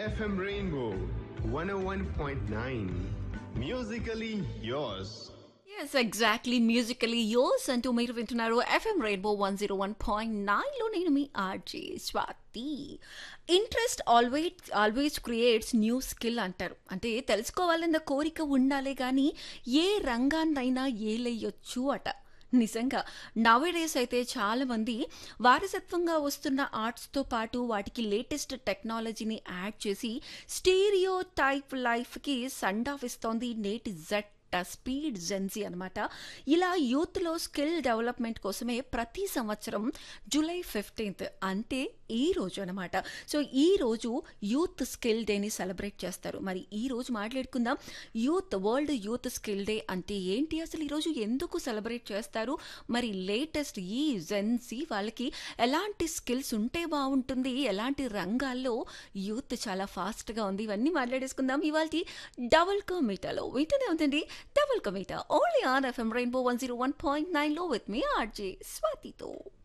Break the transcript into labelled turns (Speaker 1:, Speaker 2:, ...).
Speaker 1: FM Rainbow 101.9. Musically yours.
Speaker 2: Yes exactly musically yours అంటూ మీరు వింటున్నారు FM rainbow one zero one point నైన్లో నేను మీ RJ Swathi interest always always creates new skill అంటారు అంటే తెలుసుకోవాలన్న కోరిక ఉండాలే కానీ ఏ రంగాన్నైనా ఏలేయొచ్చు అట నిజంగా నవేడేస్ అయితే చాలామంది వారసత్వంగా వస్తున్న ఆర్ట్స్తో పాటు వాటికి లేటెస్ట్ టెక్నాలజీని యాడ్ చేసి స్టీరియో టైప్ లైఫ్కి సండ్ ఆఫ్ ఇస్తోంది నేటి జెట్ స్పీడ్ జెన్సీ అనమాట ఇలా యూత్లో స్కిల్ డెవలప్మెంట్ కోసమే ప్రతి సంవత్సరం జూలై ఫిఫ్టీన్త్ అంటే ఈ రోజు అనమాట సో ఈ రోజు యూత్ స్కిల్ డేని సెలబ్రేట్ చేస్తారు మరి ఈ రోజు మాట్లాడుకుందాం youth world youth skill day అంటే ఏంటి అసలు ఈరోజు ఎందుకు సెలబ్రేట్ చేస్తారు మరి లేటెస్ట్ ఈ జెన్సీ వాళ్ళకి ఎలాంటి స్కిల్స్ ఉంటే బాగుంటుంది ఎలాంటి రంగాల్లో యూత్ చాలా ఫాస్ట్గా ఉంది ఇవన్నీ మాట్లాడేసుకుందాం ఇవాళ డబుల్ కమీటాలో వింటూనే ఉందండి డబుల్ కమీటా only on FM rainbow one zero one point నైన్లో విత్ మీ ఆర్జే స్వాతితో